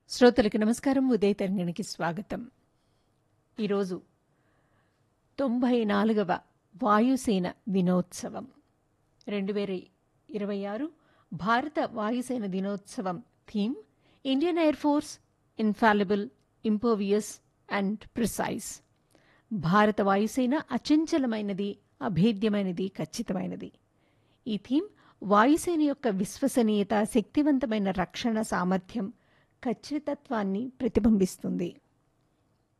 శ్రోతలకి నమస్కారం ఉదయ తరంగిణికి స్వాగతం ఈరోజు తొంభై నాలుగవ వాయుసేన దినోత్సవం రెండు వేల ఇరవై ఆరు భారత వాయుసేన దినోత్సవం theme Indian air force infallible impervious and precise భారత వాయుసేన అచంచలమైనది అభేద్యమైనది ఖచ్చితమైనది ఈ థీమ్ వాయుసేన యొక్క విశ్వసనీయత శక్తివంతమైన రక్షణ సామర్థ్యం ఖచ్చితత్వాన్ని ప్రతిబింబిస్తుంది